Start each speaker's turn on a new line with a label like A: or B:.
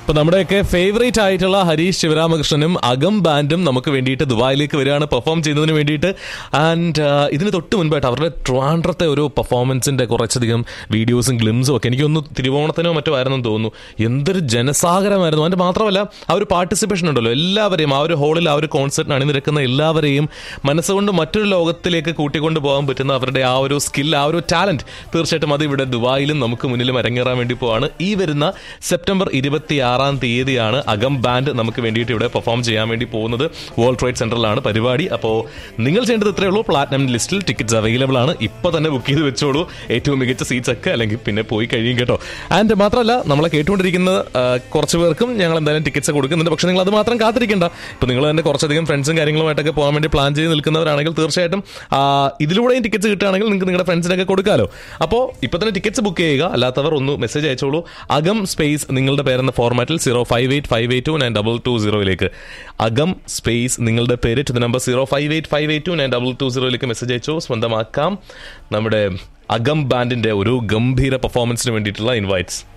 A: ഇപ്പൊ നമ്മുടെയൊക്കെ ഫേവറേറ്റ് ആയിട്ടുള്ള ഹരീഷ് ശിവരാമകൃഷ്ണനും അകം ബാൻഡും നമുക്ക് വേണ്ടിയിട്ട് ദുബായിലേക്ക് വരികയാണ് പെർഫോം ചെയ്യുന്നതിന് വേണ്ടിയിട്ട് ആൻഡ് ഇതിന് തൊട്ട് മുൻപായിട്ട് അവരുടെ ട്രിവാൻഡ്രത്തെ ഒരു പെർഫോമൻസിന്റെ കുറച്ചധികം വീഡിയോസും ഗ്ലിംസും ഒക്കെ എനിക്കൊന്ന് തിരുവോണത്തിനോ മറ്റോ ആയിരുന്നെന്ന് തോന്നുന്നു എന്തൊരു ജനസാഗരമായിരുന്നു അതിന്റെ മാത്രമല്ല ആ ഒരു പാർട്ടിസിപ്പേഷൻ ഉണ്ടല്ലോ എല്ലാവരെയും ആ ഒരു ഹോളിൽ ആ ഒരു കോൺസെർട്ടിന് അണിനിരക്കുന്ന എല്ലാവരെയും മനസ്സുകൊണ്ട് മറ്റൊരു ലോകത്തിലേക്ക് കൂട്ടിക്കൊണ്ട് പോകാൻ പറ്റുന്ന അവരുടെ ആ ഒരു സ്കിൽ ആ ഒരു ടാലന്റ് തീർച്ചയായിട്ടും അത് ഇവിടെ ദുബായിലും നമുക്ക് മുന്നിലും അരങ്ങേറാൻ വേണ്ടി പോവാണ് ഈ വരുന്ന സെപ്റ്റംബർ ഇരുപത്തി ആറാം തീയതിയാണ് അകം ബാൻഡ് നമുക്ക് വേണ്ടിയിട്ട് ഇവിടെ പെർഫോം ചെയ്യാൻ വേണ്ടി പോകുന്നത് വേൾഡ് ട്രേഡ് സെന്ററിലാണ് പരിപാടി അപ്പോൾ നിങ്ങൾ ചെയ്യേണ്ടത് ഇത്രയേ ഉള്ളൂ പ്ലാറ്റിനം ലിസ്റ്റിൽ ടിക്കറ്റ്സ് അവൈലബിൾ ആണ് ഇപ്പോൾ തന്നെ ബുക്ക് ചെയ്ത് വെച്ചോളൂ ഏറ്റവും മികച്ച സീറ്റ്സ് ഒക്കെ അല്ലെങ്കിൽ പിന്നെ പോയി കഴിയും കേട്ടോ ആൻഡ് മാത്രമല്ല നമ്മളെ കേട്ടുകൊണ്ടിരിക്കുന്ന ആ, കുറച്ച് പേർക്കും ഞങ്ങൾ എന്തായാലും ടിക്കറ്റ്സ് കൊടുക്കുന്നുണ്ട് പക്ഷേ നിങ്ങൾ അത് മാത്രം കാത്തിരിക്കേണ്ട ഇപ്പോൾ നിങ്ങൾ തന്നെ കുറച്ചധികം ഫ്രണ്ട്സും കാര്യങ്ങളുമായിട്ടൊക്കെ പോകാൻ വേണ്ടി പ്ലാൻ ചെയ്ത് നിൽക്കുന്നവരാണെങ്കിൽ തീർച്ചയായിട്ടും ആ, ഇതിലൂടെയും ടിക്കറ്റ്സ് കിട്ടുകയാണെങ്കിൽ നിങ്ങൾക്ക് നിങ്ങളുടെ ഫ്രണ്ട്സിനൊക്കെ കൊടുക്കാമല്ലോ അപ്പോൾ ഇപ്പോൾ തന്നെ ടിക്കറ്റ്സ് ബുക്ക് ചെയ്യുക അല്ലാത്തവർ ഒന്ന് മെസ്സേജ് അയച്ചോളൂ അകം സ്പേസ് നിങ്ങളുടെ പേരെന്ന ഫോർമാറ്റിൽ zero five eight five eight two nine double two സീറോയിലേക്ക് അകം സ്പേസ് നിങ്ങളുടെ പേര് to the number zero five eight five eight two nine double two സീറോയിലേക്ക് മെസ്സേജ് അയച്ചോ സ്വന്തമാക്കാം നമ്മുടെ അകം ബാൻഡിന്റെ ഒരു ഗംഭീര പെർഫോമൻസിന് വേണ്ടിയിട്ടുള്ള ഇൻവൈറ്റ്സ്